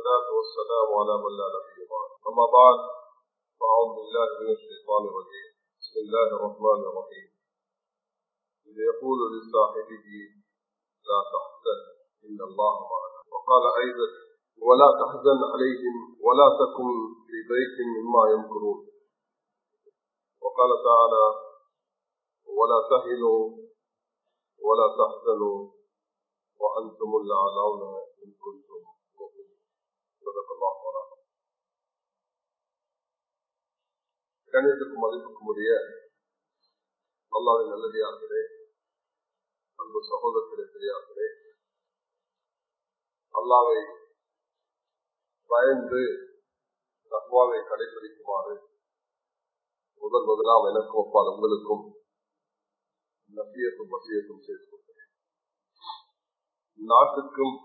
والصلاة والسلام على من لا نبي بعد أما بعد فأعوذ بالله من الشيطان الرجيم بسم الله الرحمن الرحيم إذ يقول لصاحبه لا تحزن إن الله معنا وقال أيضا ولا تحزن عليهم ولا تكن في ضيق مما يمكرون وقال تعالى ولا تهنوا ولا تحزنوا وأنتم الأعلون إن كنتم مؤمنين صدق الله وراء கணிதத்துக்கும் மதிப்புக்கும் உரிய அல்லாவின் நல்லடியார்களே அன்பு சகோதரத்திலே பெரியார்களே அல்லாவை பயந்து தக்குவாவை கடைபிடிக்குமாறு முதல் முதலாம் எனக்கும் ஒப்பால் உங்களுக்கும் நசியத்தும் வசியத்தும் செய்து கொள்கிறேன் நாட்டுக்கும்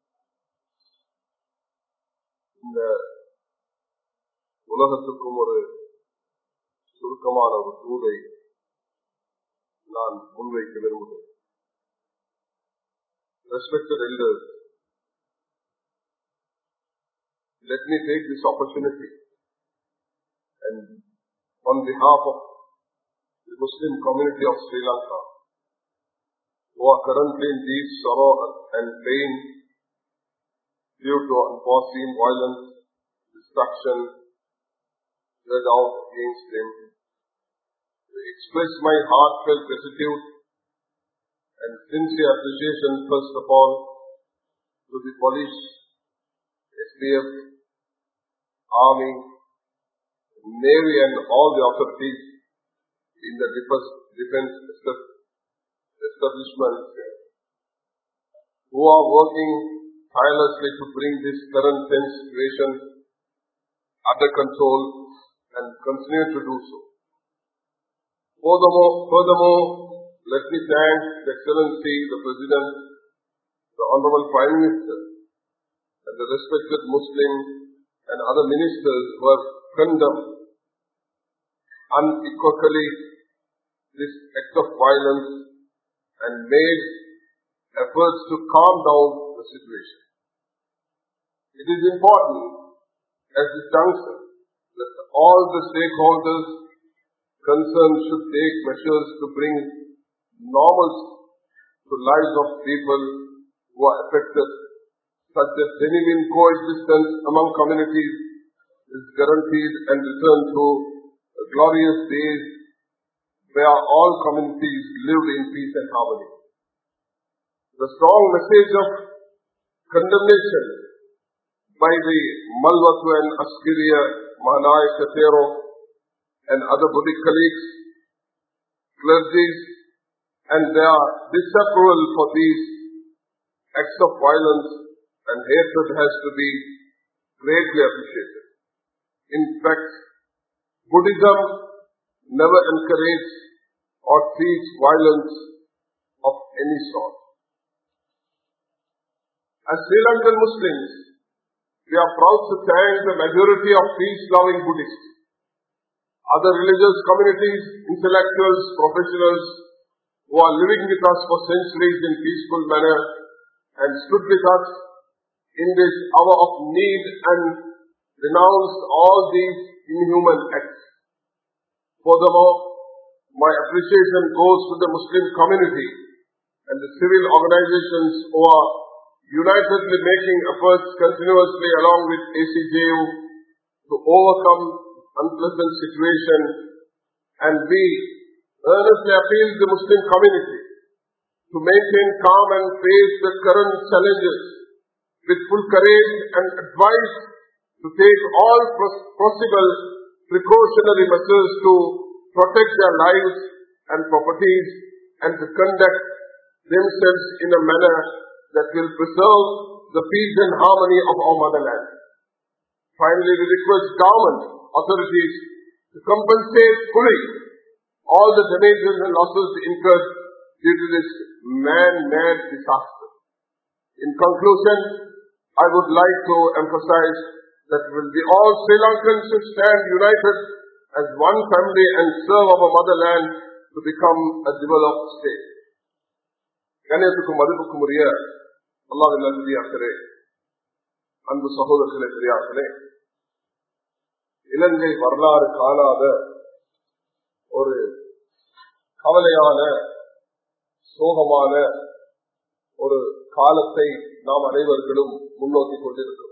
இந்த உலகத்துக்கும் ஒரு சுருக்கமான ஒரு தூதை நான் முன்வைக்க விரும்புகிறேன் respected elders let me take this opportunity and on behalf of the Muslim community of Sri Lanka, who are currently in deep sorrow and pain due to unforeseen violence, destruction, spread out against them, to express my heartfelt gratitude and sincere appreciation first of all to the police, SDF, army, navy and all the authorities in the defense establishment who are working tirelessly to bring this current tense situation under control and continue to do so. Furthermore, furthermore, let me thank the Excellency, the President, the Honorable Prime Minister, and the respected Muslim and other ministers who have condemned unequivocally this act of violence and made efforts to calm down the situation. It is important as a junction that all the stakeholders concerned should take measures to bring normalcy to lives of people who are affected such that genuine coexistence among communities is guaranteed and return to glorious days where all communities lived in peace and harmony. The strong message of condemnation by the Malwatu and Askiria, Mahanai Katero and other Buddhist colleagues, clergies and their disapproval for these acts of violence and hatred has to be greatly appreciated. In fact, Buddhism never encourages or treats violence of any sort. As Sri Lankan Muslims, we are proud to thank the majority of peace-loving Buddhists, other religious communities, intellectuals, professionals who are living with us for centuries in peaceful manner and stood with us in this hour of need and renounced all these inhuman acts. Furthermore, my appreciation goes to the Muslim community and the civil organizations who are unitedly making efforts continuously along with ACJU to overcome unpleasant situation and we earnestly appeal to the Muslim community to maintain calm and face the current challenges with full courage and advise to take all possible precautionary measures to protect their lives and properties and to conduct themselves in a manner that will preserve the peace and harmony of our motherland. Finally, we request government authorities to compensate fully all the damages and losses incurred due to this man-made disaster. In conclusion, I would like to emphasize that will be all Sri Lankans should stand united as one family and serve our motherland to become a developed state. கணியத்துக்கும் மதிப்புக்கும் உரிய அல்லாவின் நன்றியாக்கிறே அன்பு சகோதரர்களே பெரியார்களே இலங்கை வரலாறு காணாத ஒரு கவலையான சோகமான ஒரு காலத்தை நாம் அனைவர்களும் முன்னோக்கி கொண்டிருக்கிறோம்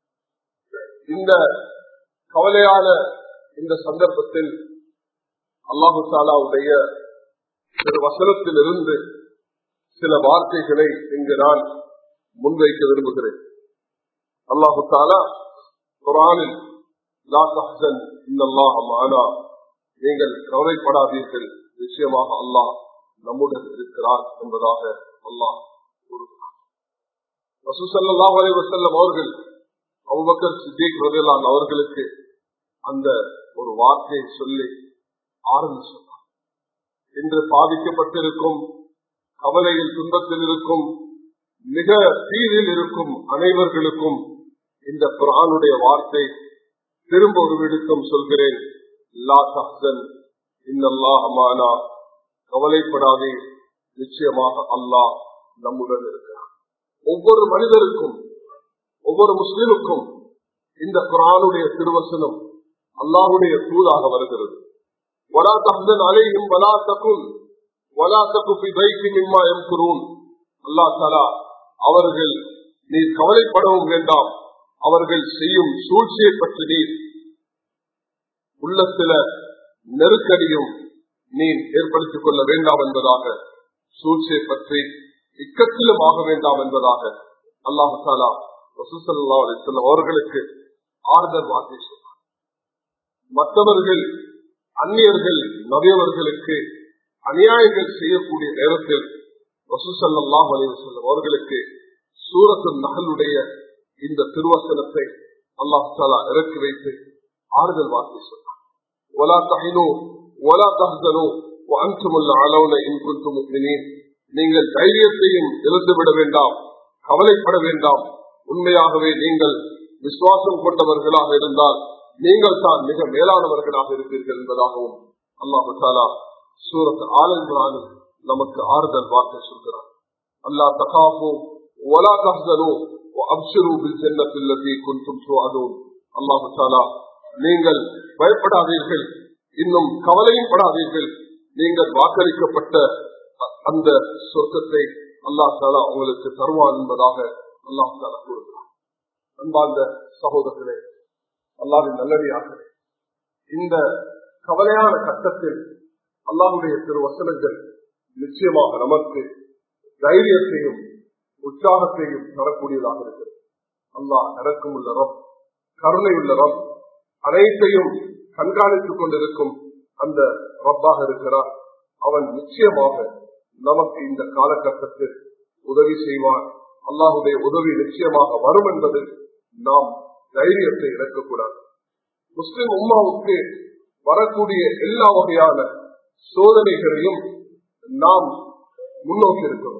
இந்த கவலையான இந்த சந்தர்ப்பத்தில் அல்லாஹு தாலாவுடைய சிறு வசனத்திலிருந்து சில வார்த்தைகளை இங்கு நான் முன்வைக்க விரும்புகிறேன் அல்லாஹு தாலா குரானில் லா தஹ்சன் இன்னல்லாஹ மானா நீங்கள் கவலைப்படாதீர்கள் நிச்சயமாக அல்லாஹ் நம்முடன் இருக்கிறார் என்பதாக அல்லாஹ் கூறுகிறார் ரசூசல்லாஹ் அலைவசல்லம் அவர்கள் அபுபக்கர் சித்திக் ரதிலான் அவர்களுக்கு அந்த ஒரு வார்த்தையை சொல்லி ஆரம்பி சொன்னார் இன்று பாதிக்கப்பட்டிருக்கும் கவலையில் துன்பத்தில் இருக்கும் மிக தீரில் இருக்கும் அனைவர்களுக்கும் இந்த குரானுடைய வார்த்தை திரும்ப ஒரு விடுக்கம் சொல்கிறேன் லா தஹன் இன்னல்லாஹமானா கவலைப்படாதே நிச்சயமாக அல்லாஹ் நம்முடன் இருக்கிறார் ஒவ்வொரு மனிதருக்கும் ஒவ்வொரு முஸ்லிமுக்கும் இந்த குரானுடைய திருவசனம் அல்லாஹுடைய தூதாக வருகிறது வலா தஹன் அலையும் வலா தகுல் வலா தகு மிம்மா எம் குரூன் அல்லா தலா அவர்கள் நீ கவலைப்படவும் வேண்டாம் அவர்கள் செய்யும் சூழ்ச்சியை பற்றி நீர் உள்ளத்தில நெருக்கடியும் நீ ஏற்படுத்திக் கொள்ள வேண்டாம் என்பதாக சூழ்ச்சியை பற்றி இக்கத்திலும் ஆக வேண்டாம் என்பதாக அல்லாஹு தாலா வசூசல்லா அலிசல்லம் அவர்களுக்கு ஆறுதல் வார்த்தை சொன்னார் மற்றவர்கள் அந்நியர்கள் நவியவர்களுக்கு அநியாயங்கள் செய்யக்கூடிய நேரத்தில் வசூசல்லாஹ் அலிவசல்லம் அவர்களுக்கு சூரத்து நகலுடைய இந்த திருவசனத்தை அல்லாஹு தாலா இறக்கி வைத்து ஆறுதல் வார்த்தை சொன்னார் ولا تحنوا ولا تحزنوا وانتم الاعلون ان كنتم مؤمنين நீங்கள் தைரியத்தையும் இழந்துவிட வேண்டாம் கவலைப்பட வேண்டாம் உண்மையாகவே நீங்கள் விசுவாசம் கொண்டவர்களாக இருந்தால் நீங்கள் தான் மிக மேலானவர்களாக இருப்பீர்கள் என்பதாகவும் அல்லாஹு தாலா சூரத் ஆலன்றான் நமக்கு ஆறுதல் வார்த்தை சொல்கிறார் அல்லா தகாஃபு ولا تحزنوا وابشروا بالجنه التي كنتم توعدون அல்லாஹு தாலா நீங்கள் பயப்படாதீர்கள் இன்னும் கவலையும் படாதீர்கள் நீங்கள் வாக்களிக்கப்பட்ட அந்த சொர்க்கத்தை அல்லா தாலா உங்களுக்கு தருவான் என்பதாக அல்லாஹ் தாலா கூறுகிறார் அன்பார்ந்த சகோதரர்களே அல்லாவின் நல்லடியார்களே இந்த கவலையான கட்டத்தில் அல்லாவுடைய திரு வசனங்கள் நிச்சயமாக நமக்கு தைரியத்தையும் உற்சாகத்தையும் தரக்கூடியதாக இருக்கிறது அல்லாஹ் இறக்கும் உள்ள ரப் கருணை உள்ள ரப் அனைத்தையும் கண்காணித்துக் கொண்டிருக்கும் அந்த ரப்பாக இருக்கிறார் அவன் நிச்சயமாக நமக்கு இந்த காலகட்டத்தில் உதவி செய்வான் அல்லாஹுடைய உதவி நிச்சயமாக வரும் என்பது நாம் தைரியத்தை இழக்கக்கூடாது முஸ்லிம் உம்மாவுக்கு வரக்கூடிய எல்லா வகையான சோதனைகளையும் நாம் முன்னோக்கி இருக்கிறோம்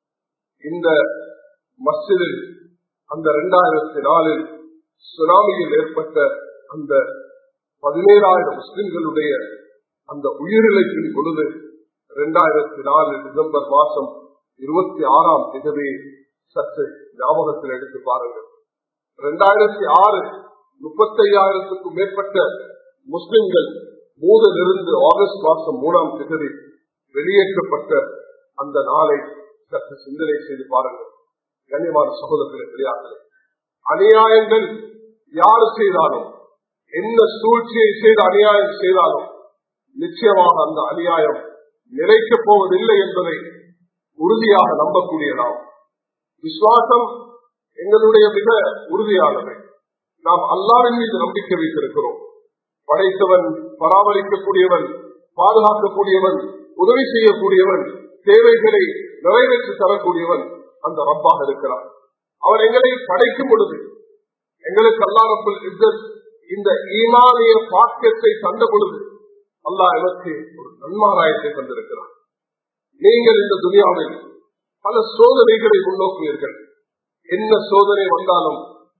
இந்த மஸ்ஜிதில் அந்த இரண்டாயிரத்தி நாலில் சுனாமியில் ஏற்பட்ட அந்த பதினேழாயிரம் முஸ்லிம்களுடைய அந்த உயிரிழப்பின் பொழுது இரண்டாயிரத்தி நாலு டிசம்பர் மாசம் இருபத்தி ஆறாம் தேதி சற்று ஞாபகத்தில் எடுத்து பாருங்கள் இரண்டாயிரத்தி ஆறு முப்பத்தி ஐயாயிரத்துக்கும் மேற்பட்ட முஸ்லிம்கள் மூதிலிருந்து ஆகஸ்ட் மாசம் மூணாம் தேதி வெளியேற்றப்பட்ட அந்த நாளை சற்று சிந்தனை செய்து பாருங்கள் கண்ணியமான சகோதரர்களே பெரியார்களே அநியாயங்கள் யாரு செய்தாலும் என்ன சூழ்ச்சியை செய்து அநியாயம் செய்தாலும் நிச்சயமாக அந்த அநியாயம் நிலைக்கப் போவதில்லை என்பதை உறுதியாக நம்பக்கூடிய நாம் விசுவாசம் எங்களுடைய மிக உறுதியானவை நாம் அல்லாவின் மீது நம்பிக்கை வைத்திருக்கிறோம் படைத்தவன் பராமரிக்கக்கூடியவன் பாதுகாக்கக்கூடியவன் உதவி செய்யக்கூடியவன் தேவைகளை நிறைவேற்றி தரக்கூடியவன் அந்த ரப்பாக இருக்கிறான் அவன் எங்களை படைக்கும் பொழுது எங்களுக்கு அல்லாரப்புல் இஸ்ஸத் இந்த ஈமானிய பாக்கியத்தை தந்த பொழுது அல்லாஹ் எனக்கு ஒரு நன்மாராயத்தை தந்திருக்கிறான் நீங்கள் இந்த துனியாவில் பல சோதனைகளை முன்னோக்குவீர்கள் என்ன சோதனை வந்தாலும்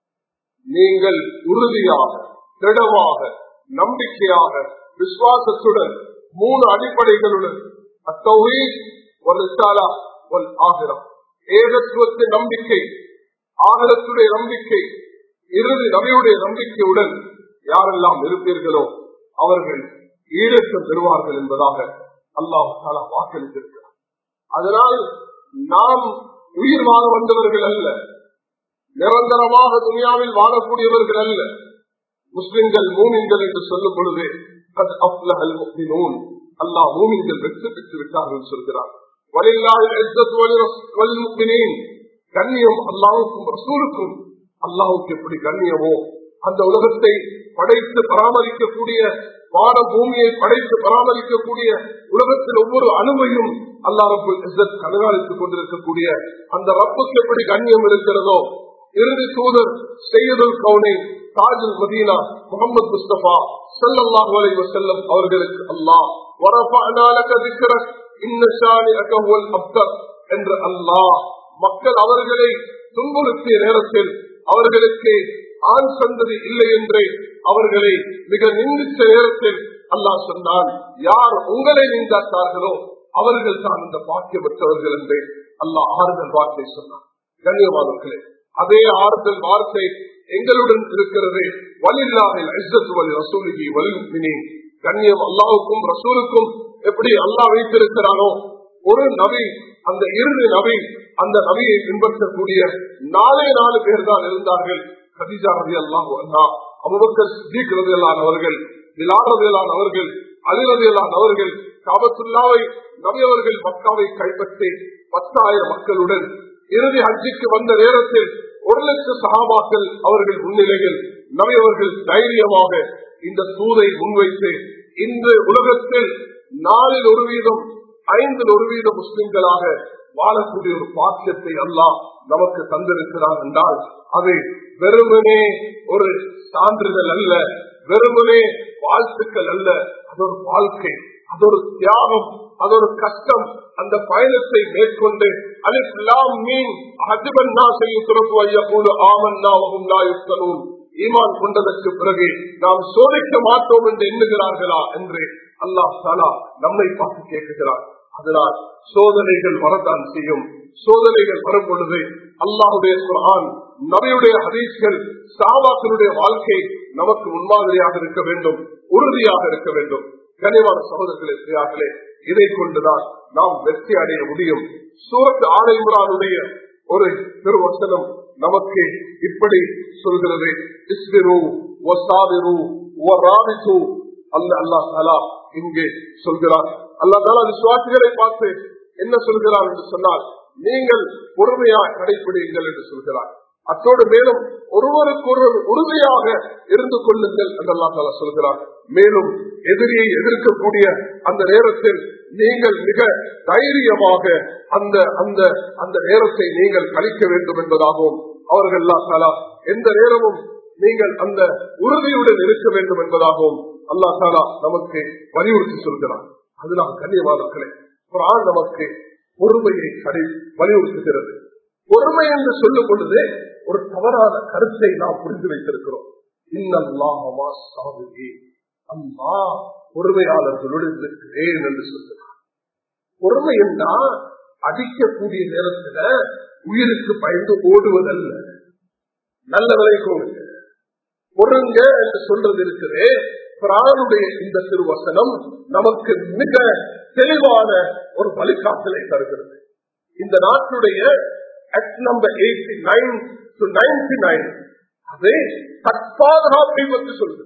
நீங்கள் உறுதியாக திடமாக நம்பிக்கையாக விசுவாசத்துடன் மூணு அடிப்படைகளுடன் அத்தௌஹீ ஒரு ரிசாலா ஒரு ஆகிரம் ஏகத்துவத்தின் நம்பிக்கை ஆகலத்துடைய நம்பிக்கை இறுதி நபியுடைய நம்பிக்கையுடன் யாரெல்லாம் இருப்பீர்களோ அவர்கள் ஈடேற்றம் பெறுவார்கள் என்பதாக அல்லாஹ் வாக்களித்திருக்கிறார் அதனால் நாம் உயிர் வாழ வந்தவர்கள் அல்ல நிரந்தரமாக துனியாவில் வாழக்கூடியவர்கள் அல்ல முஸ்லிம்கள் மூமின்கள் என்று சொல்லும் பொழுது அல்லாஹ் மூமின்கள் வெற்றி பெற்று விட்டார்கள் சொல்கிறார் கண்ணியம் அல்லாவுக்கும் ரசூலுக்கும் அல்லாவுக்கு எப்படி கண்ணியமோ அந்த உலகத்தை படைத்து பராமரிக்கக்கூடிய வான பூமியை படைத்து பராமரிக்கக்கூடிய உலகத்தில் ஒவ்வொரு அணுவையும் அல்லா ரப்பு இஸ்ஸத் கண்காணித்துக் கொண்டிருக்கக்கூடிய அந்த ரப்புக்கு எப்படி கண்ணியம் இருக்கிறதோ இறுதி தூதர் செய்யதுல் கவுனை தாஜுல் மதீனா முகமது முஸ்தபா செல்லல்லாஹு அலைஹி வஸல்லம் அவர்களுக்கு அல்லாஹ் வரஃபஅனா லக திக்ரக் இன்ன ஷானிஅக ஹுவல் அப்தர் என்று அல்லாஹ் மக்கள் அவர்களை துன்புறுத்திய நேரத்தில் அவர்களுக்கு ஆண் சந்ததி இல்லை என்று அவர்களை மிக நிந்தித்த நேரத்தில் அல்லாஹ் சொன்னான் யார் உங்களை நிந்தாத்தார்களோ அவர்கள் தான் இந்த பாக்கியம் பெற்றவர்கள் என்று அல்லாஹ் ஆறுதல் வார்த்தை சொன்னார் கண்ணியமானவர்களே அதே ஆறுதல் வார்த்தை எங்களுடன் இருக்கிறது வலில்லாஹில் இஸ்ஸத்து வலி ரசூலிகி வலிமினி கண்ணியம் அல்லாவுக்கும் ரசூலுக்கும் எப்படி அல்லாஹ் வைத்திருக்கிறானோ ஒரு நபி அந்த இறுதி நபி அந்த நபியை பின்பற்றக்கூடிய நாலே நாலு பேர் தான் இருந்தார்கள் கதிஜா ரவி அல்லாஹ் அண்ணா அபுபக்கர் சித்திக் ரவியலான் அவர்கள் பிலால் ரவியலான் அவர்கள் அலி ரவியலான் அவர்கள் காபத்துல்லாவை நபி அவர்கள் மக்காவை கைப்பற்றி பத்தாயிரம் மக்களுடன் இறுதி ஹஜ்ஜிக்கு வந்த நேரத்தில் ஒரு லட்சம் சகாபாக்கள் அவர்கள் முன்னிலையில் நபி அவர்கள் தைரியமாக இந்த தூதை முன்வைத்து இன்று உலகத்தில் நாலில் ஒரு வீதம் ஐந்தில் ஒரு வீத முஸ்லிம்களாக வாழக்கூடிய ஒரு பாக்கியத்தை அல்லாஹ் நமக்கு தந்திருக்கிறார் என்றால் அது வெறுமனே ஒரு சான்றிதழ் அல்ல வெறுமனே வாழ்த்துக்கள் அல்ல அது ஒரு வாழ்க்கை அது ஒரு தியாகம் அது ஒரு கஷ்டம் அந்த பயணத்தை மேற்கொண்டு அலிப்லாம் மீன் அஜிபன்னா செய்யும் துறப்பு ஐயா போது ஆமன்னாவும் நாயுத்தனும் ஈமான் கொண்டதற்கு பிறகு நாம் சோதிக்க மாட்டோம் என்று எண்ணுகிறார்களா என்று அல்லாஹ் தாலா நம்மை பார்த்து கேட்கிறார் அதனால் சோதனைகள் வரத்தான் செய்யும் சோதனைகள் வரும் பொழுது அல்லாஹுடைய குரான் நபியுடைய ஹதீஸ்கள் சாவாக்களுடைய வாழ்க்கை நமக்கு முன்மாதிரியாக இருக்க வேண்டும் உறுதியாக இருக்க வேண்டும் கனிவான சகோதரர்களே இதை கொண்டுதான் நாம் வெற்றி அடைய முடியும் சூரத் ஆலைமுரானுடைய ஒரு திருவசனம் நமக்கு இப்படி சொல்கிறது இஸ்பிரு ஒசாவிரு ஒராவிசு அல்ல அல்லா தாலா இங்கே சொல்கிறார் அல்லா தாலா விசுவாசிகளை பார்த்து என்ன சொல்கிறார் என்று சொன்னால் நீங்கள் பொறுமையா கடைபிடிங்கள் என்று சொல்கிறார் அத்தோடு மேலும் ஒருவருக்கொருவர் உறுதியாக இருந்து கொள்ளுங்கள் என்று அல்லா தாலா சொல்கிறார் மேலும் எதிரியை எதிர்க்கக்கூடிய அந்த நேரத்தில் நீங்கள் மிக தைரியமாக அந்த அந்த அந்த நேரத்தை நீங்கள் கழிக்க வேண்டும் என்பதாகவும் அவர்கள் தாலா எந்த நேரமும் நீங்கள் அந்த உறுதியுடன் இருக்க வேண்டும் என்பதாகவும் அல்லா தாலா நமக்கு வலியுறுத்தி சொல்கிறார் அதனால் கண்ணியமானவர்களே ஒரு ஆள் நமக்கு பொறுமையை கடை வலியுறுத்துகிறது பொறுமை என்று சொல்லும் பொழுது ஒரு தவறான கருத்தை நாம் புரிந்து வைத்திருக்கிறோம் இன்னல்லாஹமா சாதுகி அம்மா பொறுமையாளர்களுடன் இருக்கிறேன் என்று சொல்கிறார் பொறுமை என்றா அடிக்கக்கூடிய நேரத்துல உயிருக்கு பயந்து ஓடுவதல்ல நல்ல விலை கொடுங்க பொருங்க என்று சொல்றது இருக்குது பிராணுடைய இந்த திருவசனம் நமக்கு மிக தெளிவான ஒரு வழிகாட்டலை தருகிறது இந்த நாட்டுடைய act number eighty nine to ninety nine அதை தற்பாதுகாப்பை பற்றி சொல்கிறது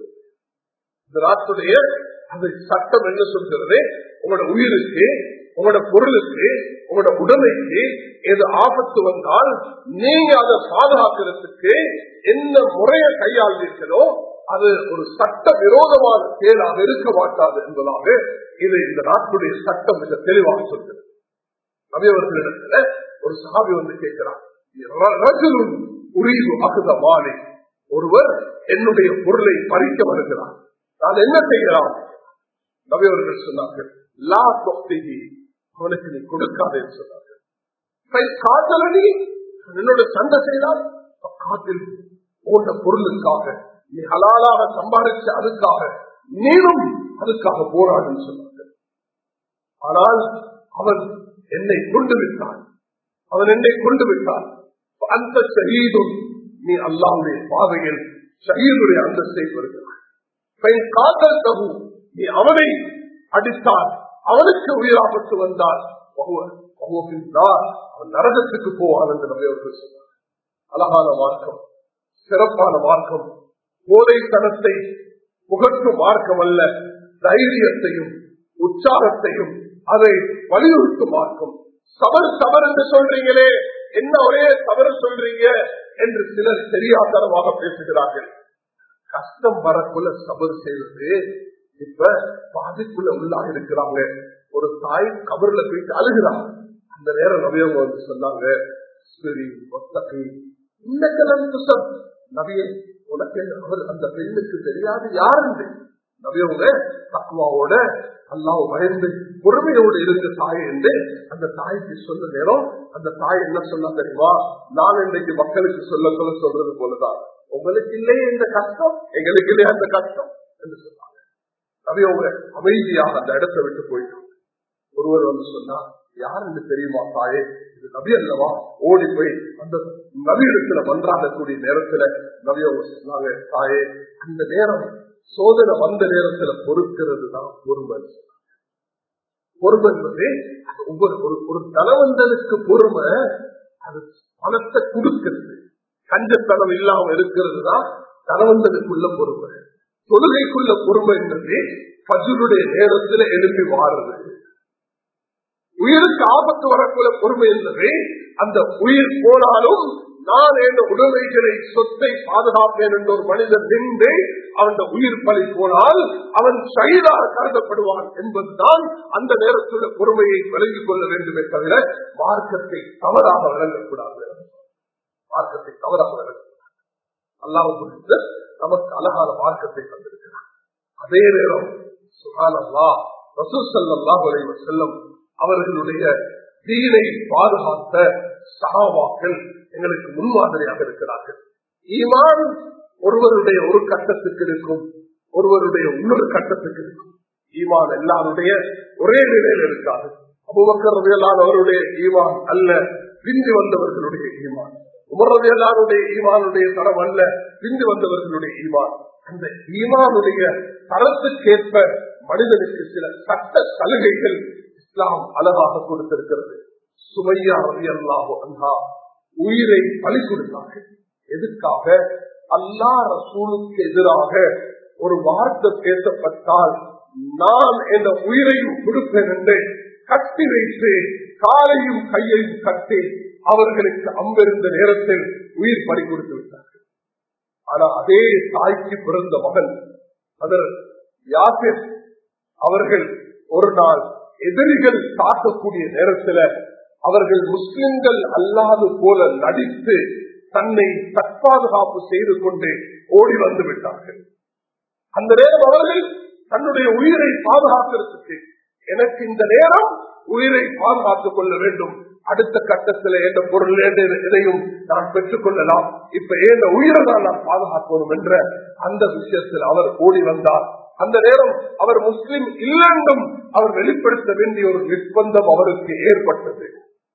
இந்த நாட்டுடைய அது சட்டம் என்ன சொல்கிறது உங்களோட உயிருக்கு உங்களோட பொருளுக்கு உங்களோட உடமைக்கு எது ஆபத்து வந்தால் நீங்க அதை பாதுகாக்கிறதுக்கு என்ன முறையை கையாள்வீர்களோ அது ஒரு சட்ட விரோதமான செயலாக இருக்க மாட்டாது என்பதாக இது இந்த நாட்டுடைய சட்டம் மிக தெளிவாக சொல்கிறது நபியவர்களிடத்துல ஒரு சாவி வந்து கேட்கிறார் உரிவு அகுத மாலை ஒருவர் என்னுடைய பொருளை பறிக்க வருகிறார் நான் என்ன செய்கிறான் நபியவர்கள் சொன்னார்கள் லா தொக்திகி அவனுக்கு நீ கொடுக்காதே சொன்னார்கள் காதலனி என்னோட சண்டை செய்தால் காத்தில் போன்ற பொருளுக்காக நீ ஹலாலாக சம்பாதிச்ச அதுக்காக நீனும் அதுக்காக போராடும் சொன்னார்கள் ஆனால் அவன் என்னை கொண்டு விட்டான் அவன் என்னை கொண்டு விட்டான் அந்த சரீதும் நீ அல்லாவுடைய பாதையில் ஷஹீதுடைய அந்தஸ்தை பெறுகிறாய் பெண் காத்தல் தகு நீ அவனை அடித்தால் அவனுக்கு உயிராபத்து வந்தால் அவன் நரகத்துக்கு போவான் என்று நம்ம சொன்னார் அழகான மார்க்கம் சிறப்பான மார்க்கம் போதைத்தனத்தை புகற்றும் மார்க்கம் அல்ல தைரியத்தையும் உற்சாகத்தையும் அதை வலியுறுத்தும் மார்க்கம் தவறு தவறு என்று சொல்றீங்களே என்ன ஒரே தவறு சொல்றீங்க என்று சிலர் தெரியாதனமாக பேசுகிறார்கள் கஷ்டம் வரக்குள்ள சபர் செய்வது இப்ப பாதிக்குள்ள உள்ளா இருக்கிறாங்க ஒரு தாய் கபர்ல போயிட்டு அழுகிறான் அந்த நேரம் நவியவங்க வந்து சொன்னாங்க சரி ஒத்தகை இன்னக்கெல்லாம் குசம் நவிய உனக்கு அவர் அந்த பெண்ணுக்கு தெரியாது யாருன்னு நவியவங்க தக்குவாவோட அல்லாஹ் பயந்து பொறுமையோடு இருந்த தாய் என்று அந்த தாய்க்கு சொன்ன நேரம் அந்த தாய் என்ன சொன்னா தெரியுமா நான் இன்றைக்கு மக்களுக்கு சொல்ல சொல்ல சொல்றது போலதான் உங்களுக்கு இல்லையே இந்த கஷ்டம் எங்களுக்கு இல்லையா அந்த கஷ்டம் என்று சொன்னாங்க நவியவங்க அமைதியாக அந்த இடத்தை விட்டு போயிட்டாங்க ஒருவர் வந்து சொன்னா யாருன்னு தெரியுமா தாயே இது நபி அல்லவா ஓடி போய் அந்த நபியிடத்துல மன்றாடக்கூடிய நேரத்துல நபியவங்க சொன்னாங்க தாயே அந்த நேரம் சோதனை வந்த நேரத்துல பொறுக்கிறது தான் பொறுமை பொறுமை என்பது ஒவ்வொரு ஒரு தனவந்தனுக்கு பொறுமை அது பணத்தை கொடுக்கிறது கஞ்சத்தனம் இல்லாம இருக்கிறது தான் தனவந்தனுக்குள்ள பொறுமை தொழுகைக்குள்ள பொறுமை என்பது பஜுருடைய நேரத்துல எழுப்பி வாருது உயிருக்கு ஆபத்து வரக்குள்ள பொறுமை என்பது அந்த உயிர் போனாலும் நான் என்ற உடமைகளை சொத்தை பாதுகாப்பேன் என்ற ஒரு மனிதன் நின்று அவன் உயிர் பலி போனால் அவன் சைதாக கருதப்படுவான் என்பதுதான் அந்த நேரத்தில் பொறுமையை விளங்கிக் கொள்ள வேண்டுமே தவிர மார்க்கத்தை தவறாக விளங்கக்கூடாது மார்க்கத்தை தவறாக விளங்கக்கூடாது அல்லாஹ் நமக்கு அழகான மார்க்கத்தை தந்திருக்கிறார் அதே நேரம் சுகானல்லா ரசூசல்லா செல்லும் அவர்களுடைய தீனை பாதுகாத்த சகாவாக்கள் எங்களுக்கு முன்மாதிரியாக இருக்கிறார்கள் ஈமான் ஒருவருடைய ஒரு கட்டத்துக்கு இருக்கும் ஒருவருடைய இன்னொரு கட்டத்துக்கு இருக்கும் ஈமான் எல்லாருடைய ஒரே நிலையில் இருக்காது அபுபக்கரதையெல்லாம் அவருடைய ஈமான் அல்ல பிந்தி வந்தவர்களுடைய ஈமான் உமரது எல்லாருடைய ஈமானுடைய தரம் அல்ல பிந்தி வந்தவர்களுடைய ஈமான் அந்த ஈமானுடைய தரத்துக்கேற்ப மனிதனுக்கு சில சட்ட சலுகைகள் இஸ்லாம் அழகாக கொடுத்திருக்கிறது சுமையா ரவி அல்லாஹோ அன்ஹா உயிரை பலி கொடுத்தார்கள் எதுக்காக அல்லா ரசூலுக்கு எதிராக ஒரு வார்த்தை பேசப்பட்டால் நான் என்ற உயிரையும் கொடுப்பேன் என்று கட்டி வைத்து காலையும் கையையும் கட்டி அவர்களுக்கு அம்பிருந்த நேரத்தில் உயிர் பலி கொடுத்து விட்டார்கள் ஆனா அதே தாய்க்கு பிறந்த மகன் அதர் யாசிர் அவர்கள் ஒரு நாள் எதிரிகள் தாக்கக்கூடிய நேரத்தில் அவர்கள் முஸ்லிம்கள் அல்லாது போல நடித்து தன்னை தற்பாதுகாப்பு செய்து கொண்டு ஓடி வந்து விட்டார்கள் அந்த நேரம் அவர்கள் தன்னுடைய உயிரை பாதுகாக்கிறதுக்கு எனக்கு இந்த நேரம் உயிரை பாதுகாத்துக் கொள்ள வேண்டும் அடுத்த கட்டத்தில் எந்த பொருள் எதையும் நான் பெற்றுக் கொள்ளலாம் இப்ப ஏந்த உயிரை தான் நான் பாதுகாக்கணும் என்ற அந்த விஷயத்தில் அவர் ஓடி வந்தார் அந்த நேரம் அவர் முஸ்லிம் இல்லென்றும் அவர் வெளிப்படுத்த வேண்டிய ஒரு நிர்பந்தம் அவருக்கு ஏற்பட்டது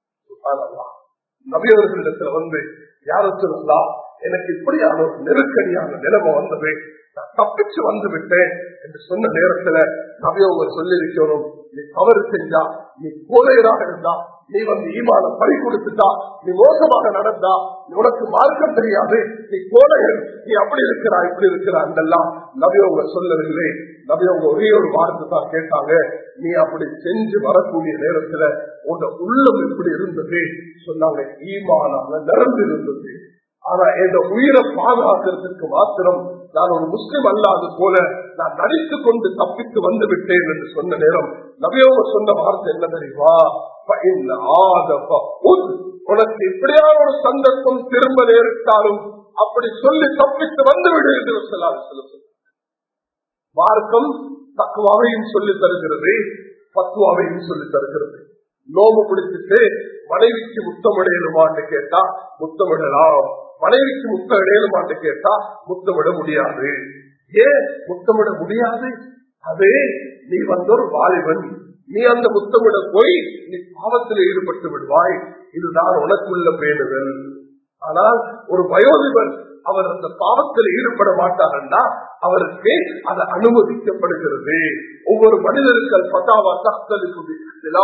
நபியவர்களிடத்துல வந்து யாரும் சொல்லலாம் எனக்கு இப்படியான ஒரு நெருக்கடியான நிலைமை வந்தது நான் தப்பிச்சு வந்து விட்டேன் என்று சொன்ன நேரத்துல நபியவங்க சொல்லி இருக்கணும் நீ தவறு செஞ்சா நீ கோலையராக இருந்தா நீ வந்து ஈமான பறி கொடுத்துட்டா நீ மோசமாக நடந்தா உனக்கு மார்க்கம் தெரியாது நீ கோலையர் நீ அப்படி இருக்கிறா இப்படி இருக்கிறா என்றெல்லாம் நபியவங்க சொல்லவில்லை நபியவங்க ஒரே ஒரு வார்த்தை தான் கேட்டாங்க நீ அப்படி செஞ்சு வரக்கூடிய நேரத்துல உங்க உள்ளம் எப்படி இருந்தது சொன்னாங்க ஈமானாக நிறந்து இருந்தது ஆனா என் உயிரை பாதுகாக்கிறதுக்கு மாத்திரம் நான் ஒரு முஸ்லிம் அல்லாது போல நான் நடித்துக் கொண்டு தப்பித்து வந்து விட்டேன் என்று சொன்ன நேரம் நபியோக சொன்ன வார்த்தை என்ன தெரியுமா உனக்கு இப்படியான ஒரு சந்தர்ப்பம் திரும்ப நேரிட்டாலும் அப்படி சொல்லி தப்பித்து வந்துவிடு என்று சொல்லாது சொல்ல மார்க்கம் தக்குவாவையும் சொல்லி தருகிறது பத்துவாவையும் சொல்லி தருகிறது நோம்பு பிடிச்சிட்டு மனைவிக்கு முத்தமிடையலுமான்னு கேட்டா முத்தமிடலாம் மனைவிக்கு முத்தம் இடையலுமான்னு கேட்டா முத்தமிட முடியாது ஏன் முத்தமிட முடியாது அதே நீ வந்த ஒரு வாலிபன் நீ அந்த முத்தமிட போய் நீ பாவத்தில் ஈடுபட்டு விடுவாய் இதுதான் உனக்குள்ள பேணுதல் ஆனால் ஒரு வயோதிபன் அவர் அந்த பாவத்தில் ஈடுபட மாட்டார்னா அவருக்கு அது அனுமதிக்கப்படுகிறது ஒவ்வொரு மனிதர்கள் பதாவா தக்தலிப்பு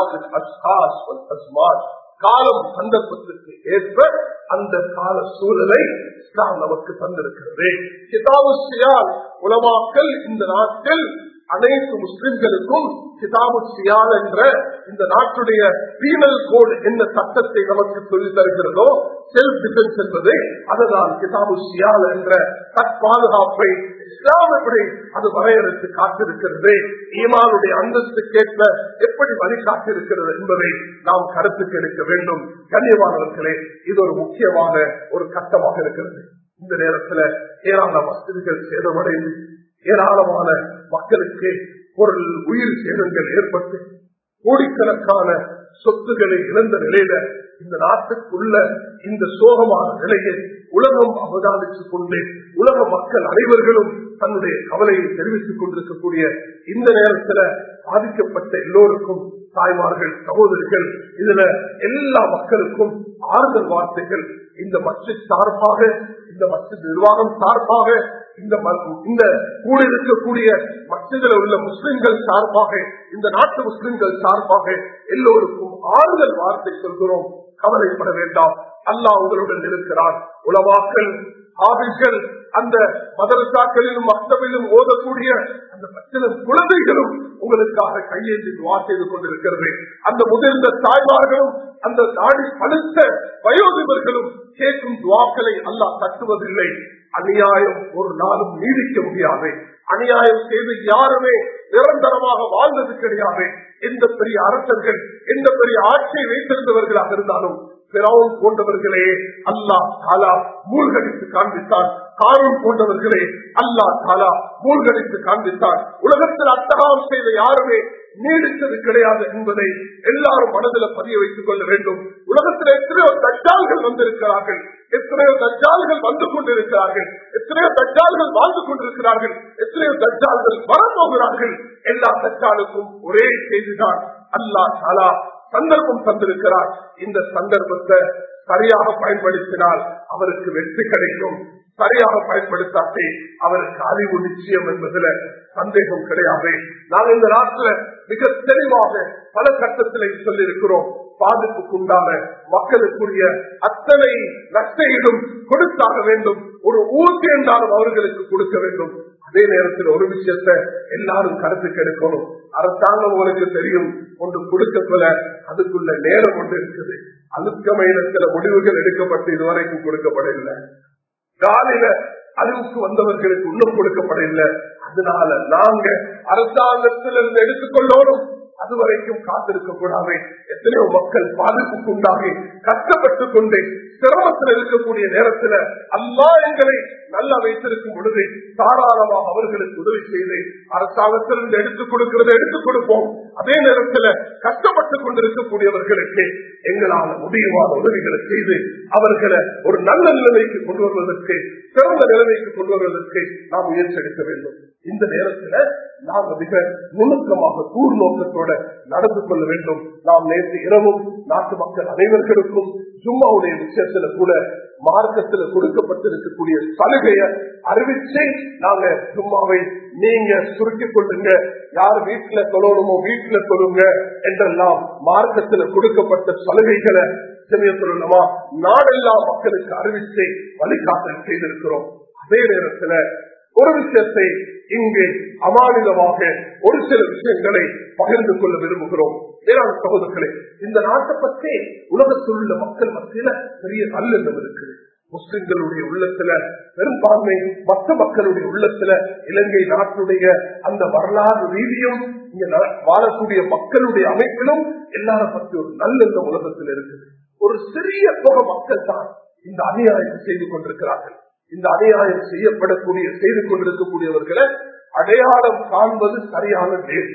காலம் சந்தர்ப்பத்திற்கு ஏற்ப அந்த கால சூழலை இஸ்லாம் நமக்கு தந்திருக்கிறது கிதாபுசியால் உலமாக்கல் இந்த நாட்டில் அனைத்து முஸ்லிம்களுக்கும் கிதாபு சியால் என்ற இந்த நாட்டுடைய பீனல் கோட் என்ன சட்டத்தை நமக்கு சொல்லி தருகிறதோ செல்ஃப் டிஃபென்ஸ் என்பது அதுதான் கிதாபு சியால் என்ற தற்பாதுகாப்பை இஸ்லாம் எப்படி அது வரையறுத்து காத்திருக்கிறது ஈமானுடைய அந்தஸ்துக்கேற்ப எப்படி வழிகாட்டிருக்கிறது என்பதை நாம் கருத்துக்கு எடுக்க வேண்டும் கண்ணியமானவர்களே இது ஒரு முக்கியமான ஒரு கட்டமாக இருக்கிறது இந்த நேரத்தில் ஏராள வசதிகள் சேதமடைந்து ஏராளமான மக்களுக்கு பொருள் உயிர் சேதங்கள் ஏற்பட்டு கோடிக்கணக்கான சொத்துக்களை இழந்த நிலையில இந்த நாட்டுக்குள்ள இந்த சோகமான நிலையை உலகம் அவதானித்துக் கொண்டு உலக மக்கள் அனைவர்களும் தன்னுடைய கவலையை தெரிவித்துக் கொண்டிருக்கக்கூடிய இந்த நேரத்தில் பாதிக்கப்பட்ட எல்லோருக்கும் தாய்மார்கள் சகோதரிகள் இதுல எல்லா மக்களுக்கும் ஆறுதல் வார்த்தைகள் இந்த மஸ்ஜித் சார்பாக இந்த மஸ்ஜித் நிர்வாகம் சார்பாக இந்த இந்த கூடியிருக்கக்கூடிய மஸ்ஜிதில் உள்ள முஸ்லிம்கள் சார்பாக இந்த நாட்டு முஸ்லிம்கள் சார்பாக எல்லோருக்கும் ஆறுதல் வார்த்தை சொல்கிறோம் கவலைப்பட வேண்டாம் அல்லாஹ் உங்களுடன் இருக்கிறார் உலமாக்கள் ஆபிஸ்கள் அந்த மதரசாக்களிலும் மக்தபிலும் ஓதக்கூடிய அந்த பச்சில குழந்தைகளும் உங்களுக்காக கையேந்தி துவா செய்து கொண்டிருக்கிறது அந்த முதிர்ந்த தாய்மார்களும் அந்த நாடி பழுத்த வயோதிபர்களும் கேட்கும் துவாக்களை அல்லாஹ் தட்டுவதில்லை அநியாயம் ஒரு நாளும் நீடிக்க முடியாது அநியாயம் செய்து யாருமே நிரந்தரமாக வாழ்ந்தது கிடையாது எந்த பெரிய அரசர்கள் எந்த பெரிய ஆட்சியை வைத்திருந்தவர்களாக இருந்தாலும் பிறவும் போன்றவர்களே அல்லா தாலா மூழ்கடித்து காண்பித்தான் காரும் போன்றவர்களே அல்லா தாலா மூழ்கடித்து காண்பித்தான் உலகத்தில் அட்டகாரம் செய்த யாருமே நீடித்தது கிடையாது என்பதை எல்லாரும் மனதில் பதிய வைத்துக் கொள்ள வேண்டும் உலகத்தில் எத்தனையோ தஜ்ஜால்கள் வந்திருக்கிறார்கள் எத்தனையோ தஜ்ஜால்கள் வந்து கொண்டிருக்கிறார்கள் எத்தனையோ தஜ்ஜால்கள் வாழ்ந்து கொண்டிருக்கிறார்கள் எத்தனையோ தஜ்ஜால்கள் வரப்போகிறார்கள் எல்லா தஜ்ஜாலுக்கும் ஒரே செய்திதான் அல்லா தாலா சந்தர்ப்பம் தந்திருக்கிறார் இந்த சந்தர்ப்பத்தை சரியாக பயன்படுத்தினால் அவருக்கு வெற்றி கிடைக்கும் சரியாக பயன்படுத்தாதே அவருக்கு அறிவு நிச்சயம் என்பதுல சந்தேகம் கிடையாது நாங்கள் இந்த நாட்டில் மிக தெளிவாக பல கட்டத்திலே சொல்லியிருக்கிறோம் பாதிப்புக்குண்டான மக்களுக்குரிய அத்தனை நஷ்டையிலும் கொடுத்தாக வேண்டும் ஒரு ஊசி என்றாலும் அவர்களுக்கு கொடுக்க வேண்டும் அதே நேரத்தில் ஒரு விஷயத்தை எல்லாரும் கருத்துக்கு எடுக்கணும் அரசாங்கம் உங்களுக்கு தெரியும் ஒன்று கொடுக்கப்பல அதுக்குள்ள நேரம் ஒன்று இருக்குது அழுக்கமையில சில முடிவுகள் எடுக்கப்பட்டு இதுவரைக்கும் கொடுக்கப்படவில்லை காலையில அறிவுக்கு வந்தவர்களுக்கு இன்னும் கொடுக்கப்படவில்லை அதனால நாங்க அரசாங்கத்திலிருந்து எடுத்துக்கொள்ளோரும் அதுவரைக்கும் காத்திருக்க கூடாது எத்தனையோ மக்கள் பாதிப்புக்கு உண்டாகி கஷ்டப்பட்டுக் கொண்டு சிரமத்தில் இருக்கக்கூடிய நேரத்துல அல்லா எங்களை நல்லா வைத்திருக்கும் பொழுது தாராளமாக அவர்களுக்கு உதவி செய்து அரசாங்கத்திலிருந்து எடுத்துக் கொடுக்கிறத எடுத்துக் கொடுப்போம் அதே நேரத்தில் கஷ்டப்பட்டுக் கொண்டிருக்கக்கூடியவர்களுக்கு எங்களால் முடியுமான உதவிகளை செய்து அவர்களை ஒரு நல்ல நிலைமைக்கு கொண்டு வருவதற்கு சிறந்த நிலைமைக்கு கொண்டு வருவதற்கு நாம் முயற்சி எடுக்க வேண்டும் இந்த நேரத்தில் நாம் மிக நுணுக்கமாக கூர் நோக்கத்தோட நடந்து கொள்ள வேண்டும் நாம் நேற்று இரவும் நாட்டு மக்கள் அனைவர்களுக்கும் சும்மாவுடைய விஷயத்துல கூட மார்க்கத்துல கொடுக்கப்பட்டிருக்கக்கூடிய சலுகையை அறிவிச்சு நாங்க சும்மாவை நீங்க சுருக்கிக் கொள்ளுங்க யார் வீட்டுல தொழணுமோ வீட்டுல தொழுங்க என்றெல்லாம் மார்க்கத்துல கொடுக்கப்பட்ட சலுகைகளை சொல்லணுமா நாடெல்லாம் மக்களுக்கு அறிவித்து வழிகாட்டல் செய்திருக்கிறோம் அதே நேரத்துல ஒரு விஷயத்தை இங்கு அமானிதமாக ஒரு சில விஷயங்களை பகிர்ந்து கொள்ள விரும்புகிறோம் வேளாண் சகோதரர்களே இந்த நாட்டை பற்றி உலகத்தில் உள்ள மக்கள் மத்தியில பெரிய நல்லெண்ணம் இருக்குது முஸ்லிம்களுடைய உள்ளத்துல பெரும்பான்மை மற்ற மக்களுடைய உள்ளத்துல இலங்கை நாட்டுடைய அந்த வரலாறு ரீதியும் இங்க வாழக்கூடிய மக்களுடைய அமைப்பிலும் எல்லாரும் பற்றி ஒரு நல்லெண்ணம் உலகத்தில் இருக்குது ஒரு சிறிய தொகை மக்கள் தான் இந்த அநியாயத்தை செய்து கொண்டிருக்கிறார்கள் இந்த அநியாயம் செய்யப்படக்கூடிய செய்து கொண்டிருக்கக்கூடியவர்களை அடையாளம் காண்பது சரியான நேர்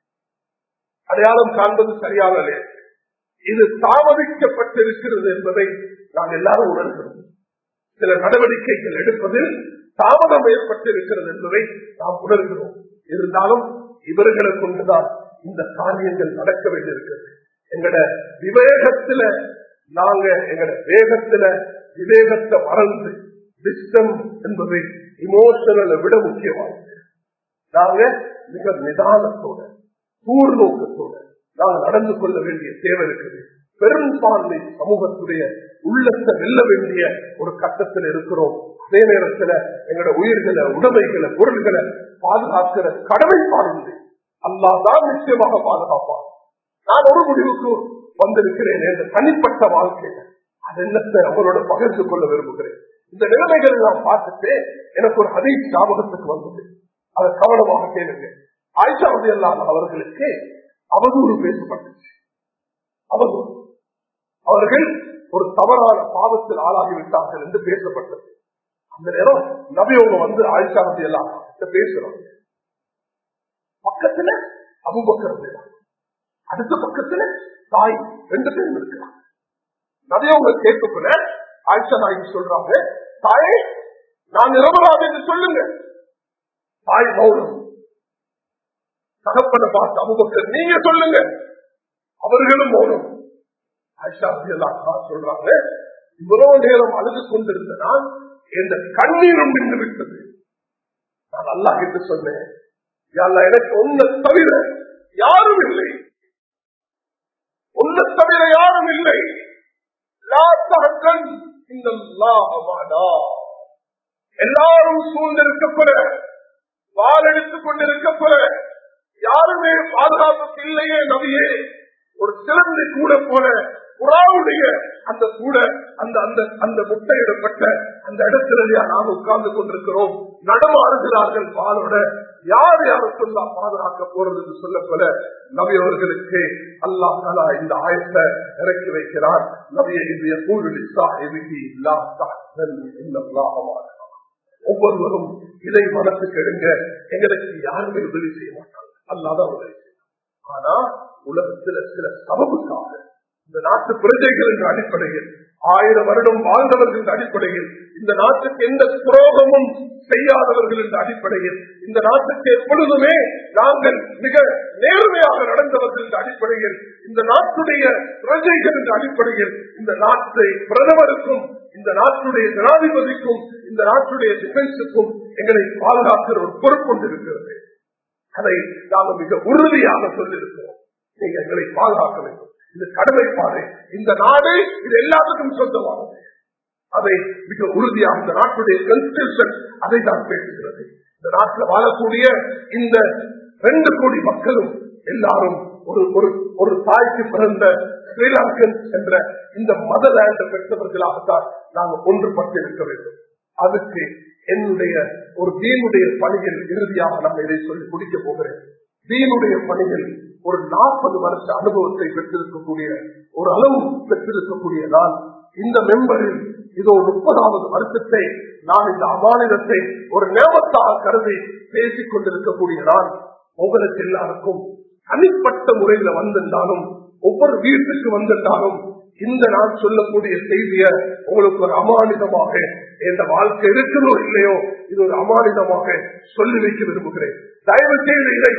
அடையாளம் காண்பது சரியான நேர் இது தாமதிக்கப்பட்டிருக்கிறது என்பதை நாம் எல்லாரும் உணர்கிறோம் சில நடவடிக்கைகள் எடுப்பதில் தாமதம் ஏற்பட்டிருக்கிறது என்பதை நாம் உணர்கிறோம் இருந்தாலும் இவர்களை கொண்டுதான் இந்த காரியங்கள் நடக்க வேண்டியிருக்கிறது எங்கட விவேகத்துல நாங்க எங்கட வேகத்துல விவேகத்தை மறந்து விஸ்டம் என்பது இமோஷனலை விட முக்கியமானது நாங்க மிக நிதானத்தோட தூர்நோக்கத்தோட நாங்க நடந்து கொள்ள வேண்டிய தேவை இருக்குது பெரும்பான்மை சமூகத்துடைய உள்ளத்தை வெல்ல வேண்டிய ஒரு கட்டத்தில் இருக்கிறோம் அதே நேரத்துல எங்களோட உயிர்களை உடைமைகளை பொருள்களை பாதுகாக்கிற கடமை பாருங்க அல்லாதான் நிச்சயமாக பாதுகாப்பான் நான் ஒரு முடிவுக்கு வந்திருக்கிறேன் என்ற தனிப்பட்ட வாழ்க்கையில அது என்னத்தை அவரோட பகிர்ந்து கொள்ள விரும்புகிறேன் இந்த நிலைமைகளை நான் பார்த்துட்டு எனக்கு ஒரு ஹதீஸ் ஞாபகத்துக்கு வந்தது அதை கவனமாக கேளுங்க ஆயிஷா அல்லாத அவர்களுக்கு அவதூறு பேசப்பட்டுச்சு அவதூறு அவர்கள் ஒரு தவறான பாவத்தில் ஆளாகிவிட்டார்கள் என்று பேசப்பட்டது அந்த நேரம் நபியவங்க வந்து ஆயிஷா எல்லாம் பேசுறாங்க பக்கத்துல அபுபக்கர் அடுத்த பக்கத்துல தாய் ரெண்டு பேரும் இருக்கிறாங்க நபியவங்க கேட்கப்பட ஆயிஷா நாயகி சொல்றாங்க தாயே நான் நிரபராது என்று சொல்லுங்க தாய் மௌனம் தகப்பனை பார்த்து அபுபக்கர் நீங்க சொல்லுங்க அவர்களும் மௌனம் ஆயிஷா எல்லாம் சொல்றாங்க இவ்வளவு நேரம் அழுது கொண்டிருந்த நான் எந்த கண்ணீரும் நின்று விட்டது நான் அல்லாஹ் என்று சொன்னேன் எனக்கு ஒன்ன தவிர யாரும் இல்லை ஒன்ன தவிர யாரும் இல்லை எல்லாரும் சூழ்ந்திருக்கப்பட வால் எடுத்துக் கொண்டிருக்கப்பட யாருமே பாதுகாப்புக்கு இல்லையே நவியே ஒரு சிறந்த கூட போல புறாவுடைய அந்த கூட அந்த அந்த அந்த முட்டையிடப்பட்ட அந்த இடத்துல நாம் உட்கார்ந்து கொண்டிருக்கிறோம் நடமாறுகிறார்கள் பாலோட யார் யாருக்குள்ளா பாதுகாக்க போறது என்று சொல்லப்போல நபி அவர்களுக்கு அல்லா தலா இந்த ஆயத்தை இறக்கி வைக்கிறார் நபியை இந்திய ஒவ்வொருவரும் இதை மனசுக்கு எடுங்க எங்களுக்கு யாருமே உதவி செய்ய மாட்டாங்க அல்லாதான் உதவி செய்யும் ஆனா உலகத்துல சில சபபுக்காக இந்த நாட்டு பிரஜைகள் என்ற அடிப்படையில் ஆயிரம் வருடம் வாழ்ந்தவர்கள் என்ற அடிப்படையில் இந்த நாட்டுக்கு எந்த துரோகமும் செய்யாதவர்கள் என்ற அடிப்படையில் இந்த நாட்டுக்கு எப்பொழுதுமே நாங்கள் மிக நேர்மையாக நடந்தவர்கள் என்ற அடிப்படையில் இந்த நாட்டுடைய பிரஜைகள் என்ற அடிப்படையில் இந்த நாட்டை பிரதமருக்கும் இந்த நாட்டுடைய ஜனாதிபதிக்கும் இந்த நாட்டுடைய டிஃபென்ஸுக்கும் எங்களை பாதுகாக்கிற ஒரு பொறுப்பு கொண்டிருக்கிறது அதை நாங்கள் மிக உறுதியாக சொல்லியிருக்கிறோம் நீங்க எங்களை பாதுகாக்க வேண்டும் இது கடமைப்பாடு இந்த நாடு இது எல்லாத்துக்கும் சொந்தமானது அதை மிக உறுதியாக இந்த நாட்டுடைய கன்ஸ்டியூஷன் அதை தான் பேசுகிறது இந்த நாட்டில் வாழக்கூடிய இந்த ரெண்டு கோடி மக்களும் எல்லாரும் ஒரு ஒரு ஒரு தாய்க்கு பிறந்த ஸ்ரீலங்கன் என்ற இந்த மதர்லேண்ட் பெற்றவர்களாகத்தான் நாங்கள் ஒன்றுபட்டு இருக்க வேண்டும் அதுக்கு என்னுடைய ஒரு தீனுடைய பணியில் இறுதியாக நம்ம இதை சொல்லி முடிக்க போகிறேன் தீனுடைய பணியில் ஒரு நாற்பது வருஷ அனுபவத்தை பெற்றிருக்கக்கூடிய ஒரு அளவு பெற்றிருக்கக்கூடிய நான் இந்த மெம்பரில் இதோ முப்பதாவது வருஷத்தை நான் இந்த அமானிதத்தை ஒரு நேமத்தாக கருதி பேசிக் கொண்டிருக்கக்கூடிய நான் உங்களுக்கு எல்லாருக்கும் தனிப்பட்ட முறையில வந்திருந்தாலும் ஒவ்வொரு வீட்டுக்கு வந்திருந்தாலும் இந்த நான் சொல்லக்கூடிய செய்திய உங்களுக்கு ஒரு அமானிதமாக என்ற வாழ்க்கை இருக்கிறதோ இல்லையோ இது ஒரு அமானிதமாக சொல்லி வைக்க விரும்புகிறேன் தயவு செய்து இதை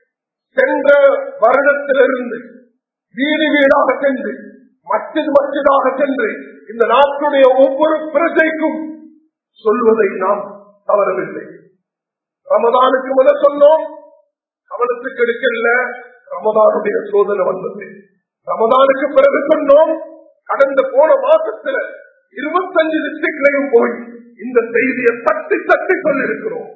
சென்ற வருடத்திலிருந்து வீடு வீடாக சென்று மச்சது மச்சதாக சென்று இந்த நாட்டுடைய ஒவ்வொரு பிரஜைக்கும் சொல்வதை நாம் தவறவில்லை ரமதானுக்கு முதல் சொன்னோம் கவனத்துக்கு எடுக்கல ரமதானுடைய சோதனை வந்தது ரமதானுக்கு பிறகு சொன்னோம் கடந்த போன மாசத்துல இருபத்தஞ்சு டிஸ்ட்ரிக்ட்லையும் போய் இந்த செய்தியை தட்டி தட்டி சொல்லியிருக்கிறோம்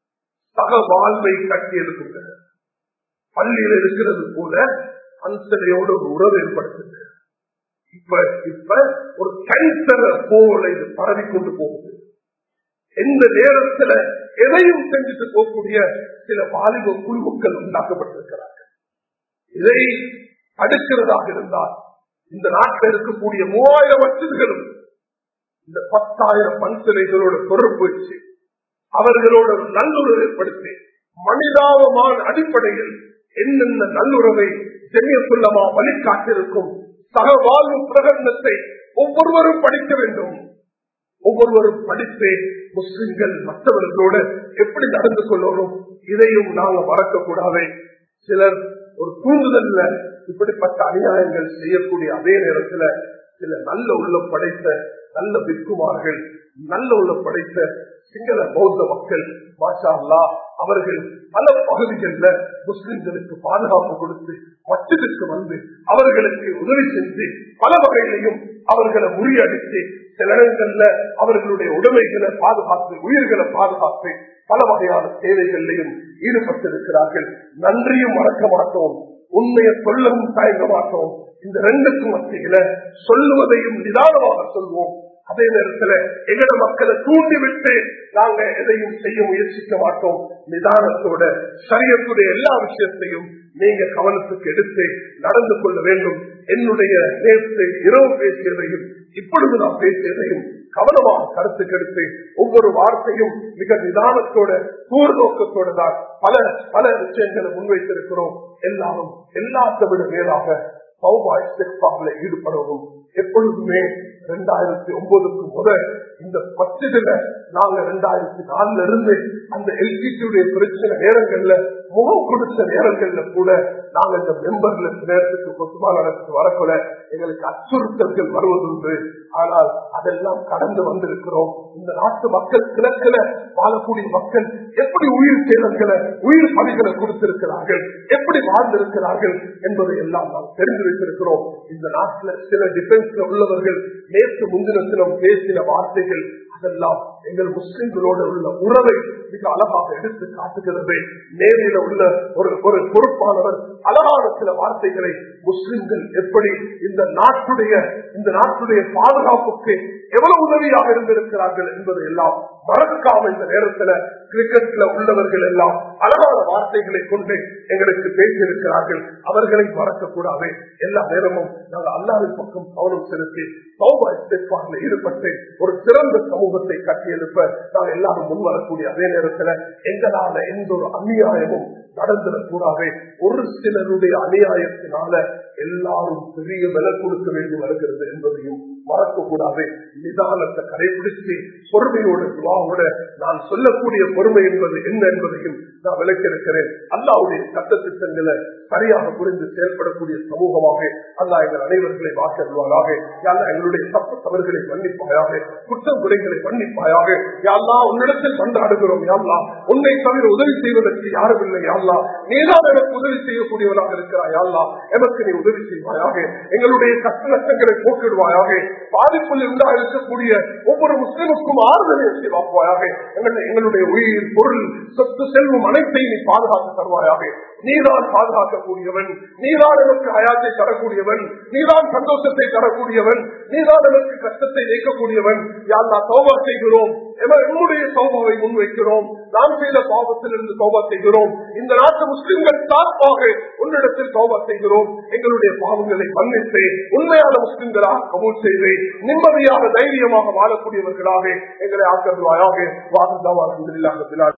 சக வாழ்வை கட்டி எடுக்குங்க பள்ளியில் இருக்கிறது போல அன்சலையோட ஒரு உறவு ஏற்படுத்துங்க இப்ப இப்ப ஒரு கேன்சர் போல இது பரவி கொண்டு போகுது எந்த நேரத்துல எதையும் செஞ்சுட்டு போகக்கூடிய சில வாலிப குழுக்கள் உண்டாக்கப்பட்டிருக்கிறார்கள் இதை தடுக்கிறதாக இருந்தால் இந்த நாட்டில் இருக்கக்கூடிய மூவாயிரம் வச்சதுகளும் இந்த பத்தாயிரம் பன்சிலைகளோட தொடர்பு வச்சு அவர்களோட நல்லுறவு ஏற்படுத்தி மனிதாபமான அடிப்படையில் என்னென்ன நல்லுறவை ஜெமியக்குள்ளமா வழிகாட்டிருக்கும் சக வாழ்வு பிரகடனத்தை ஒவ்வொருவரும் படிக்க வேண்டும் ஒவ்வொருவரும் படித்து முஸ்லிம்கள் மற்றவர்களோட எப்படி நடந்து கொள்ளணும் இதையும் நாங்க மறக்கக்கூடாது சிலர் ஒரு தூண்டுதல்ல இப்படிப்பட்ட அநியாயங்கள் செய்யக்கூடிய அதே நேரத்துல சில நல்ல உள்ளம் படைத்த நல்ல பிக்குமார்கள் நல்ல உள்ள படைத்த சிங்கள பௌத்த மக்கள் மாஷா அல்லா அவர்கள் பல பகுதிகளில் முஸ்லிம்களுக்கு பாதுகாப்பு கொடுத்து மச்சத்துக்கு வந்து அவர்களுக்கு உதவி செஞ்சு பல வகையிலையும் அவர்களை முறியடித்து சில இடங்கள்ல அவர்களுடைய உடைமைகளை பாதுகாத்து உயிர்களை பாதுகாத்து பல வகையான சேவைகளிலையும் ஈடுபட்டிருக்கிறார்கள் நன்றியும் மறக்க மாட்டோம் உண்மையை சொல்லவும் தயங்க மாட்டோம் இந்த ரெண்டுக்கும் மத்தியில சொல்லுவதையும் நிதானமாக சொல்வோம் அதே நேரத்துல எங்கட மக்களை தூண்டிவிட்டு நாங்க எதையும் செய்ய முயற்சிக்க மாட்டோம் நிதானத்தோட சரியக்கூடிய எல்லா விஷயத்தையும் நீங்க கவனத்துக்கு எடுத்து நடந்து கொள்ள வேண்டும் என்னுடைய நேற்று இரவு பேசியதையும் இப்பொழுது நான் பேசியதையும் கவனமாக கருத்துக்கு எடுத்து ஒவ்வொரு வார்த்தையும் மிக நிதானத்தோட கூர்நோக்கத்தோட தான் பல பல விஷயங்களை முன்வைத்திருக்கிறோம் எல்லாரும் எல்லாத்தை விட மேலாக சௌபாய் ஈடுபடவும் எப்பொழுதுமே ரெண்டாயிரத்தி ஒன்பதுக்கு முதல் இந்த பச்சதில நாங்க ரெண்டாயிரத்தி நாலுல இருந்து அந்த எல்பிடியுடைய பிரச்சனை நேரங்கள்ல முகம் கொடுத்த நேரங்கள்ல கூட நாங்க இந்த மெம்பர்ல நேரத்துக்கு கொத்துமா நடத்தி வரக்குள்ள எங்களுக்கு அச்சுறுத்தல்கள் வருவதுண்டு ஆனால் அதெல்லாம் கடந்து வந்திருக்கிறோம் இந்த நாட்டு மக்கள் கிழக்கில வாழக்கூடிய மக்கள் எப்படி உயிர் சேதங்களை உயிர் பணிகளை கொடுத்திருக்கிறார்கள் எப்படி வாழ்ந்திருக்கிறார்கள் என்பதை எல்லாம் நாம் தெரிந்து வைத்திருக்கிறோம் இந்த நாட்டில் சில டிஃபென்ஸ்ல உள்ளவர்கள் நேற்று முன்தினத்திலும் பேசின வார்த்தைகள் அதெல்லாம் எங்கள் முஸ்லிம்களோடு உள்ள உறவை மிக அழகாக எடுத்து காட்டுகிறது நேரில உள்ள ஒரு ஒரு பொறுப்பானவர் அழகான சில வார்த்தைகளை முஸ்லிம்கள் எப்படி இந்த நாட்டுடைய இந்த நாட்டுடைய பாதுகாப்புக்கு எவ்வளவு உதவியாக இருந்திருக்கிறார்கள் என்பதை எல்லாம் மறக்காம இந்த நேரத்துல கிரிக்கெட்ல உள்ளவர்கள் எல்லாம் அழகான வார்த்தைகளை கொண்டு எங்களுக்கு பேசியிருக்கிறார்கள் அவர்களை மறக்க கூடாது எல்லா நேரமும் நாங்கள் அல்லாவின் பக்கம் கவனம் செலுத்தி சௌபாய்ப்பாட்டில் ஈடுபட்டு ஒரு சிறந்த சமூகத்தை கட்டியெழுப்ப நாங்கள் எல்லாரும் முன்வரக்கூடிய அதே நேரத்துல எங்களால எந்த ஒரு அநியாயமும் நடந்துடக்கூடாது ஒரு சிலருடைய அநியாயத்தினால எல்லாரும் பெரிய விலை கொடுக்க வேண்டி வருகிறது என்பதையும் மறக்கக்கூடாது நிதானத்தை கடைபிடித்து பொறுமையோடு துவாவோட நான் சொல்லக்கூடிய பொறுமை என்பது என்ன என்பதையும் நான் விளக்கியிருக்கிறேன் அல்லாவுடைய சட்ட திட்டங்களை சரியாக புரிந்து செயல்படக்கூடிய சமூகமாக அல்லா எங்கள் அனைவர்களை வாக்கருவாராக யாரா எங்களுடைய தப்பு தவறுகளை மன்னிப்பாயாக குற்றம் குறைகளை மன்னிப்பாயாக யாரா உன்னிடத்தில் கொண்டாடுகிறோம் யாரா உன்னை தவிர உதவி செய்வதற்கு யாரும் இல்லை யாரா நீதான் எனக்கு உதவி செய்யக்கூடியவனாக இருக்கிறாய் யாரா எமக்கு நீ உதவி செய்வாயாக எங்களுடைய கஷ்ட நஷ்டங்களை போக்கிடுவாயாக பாதிப்பில் இருந்தா இருக்கக்கூடிய ஒவ்வொரு முஸ்லிமுக்கும் ஆறுதலை செய்வாக்குவாயாக எங்களுடைய உயிர் பொருள் சொத்து செல்வம் அனைத்தையும் நீ பாதுகாத்து தருவாயாக நீதான் பாதுகாக்கக்கூடியவன் நீதான் எனக்கு அயாத்தை தரக்கூடியவன் நீதான் சந்தோஷத்தை தரக்கூடியவன் நீதான் எனக்கு கஷ்டத்தை நீக்கக்கூடியவன் யாரா சோபா செய்கிறோம் என்னுடைய சௌபாவை முன்வைக்கிறோம் நாம் செய்த பாவத்திலிருந்து சௌபா செய்கிறோம் இந்த நாட்டு முஸ்லிம்கள் சார்பாக உன்னிடத்தில் சௌபா செய்கிறோம் எங்களுடைய பாவங்களை மன்னித்து உண்மையான முஸ்லிம்களாக கபூல் செய்து நிம்மதியாக தைரியமாக வாழக்கூடியவர்களாக எங்களை ஆக்கருவாயாக வாக்குதான்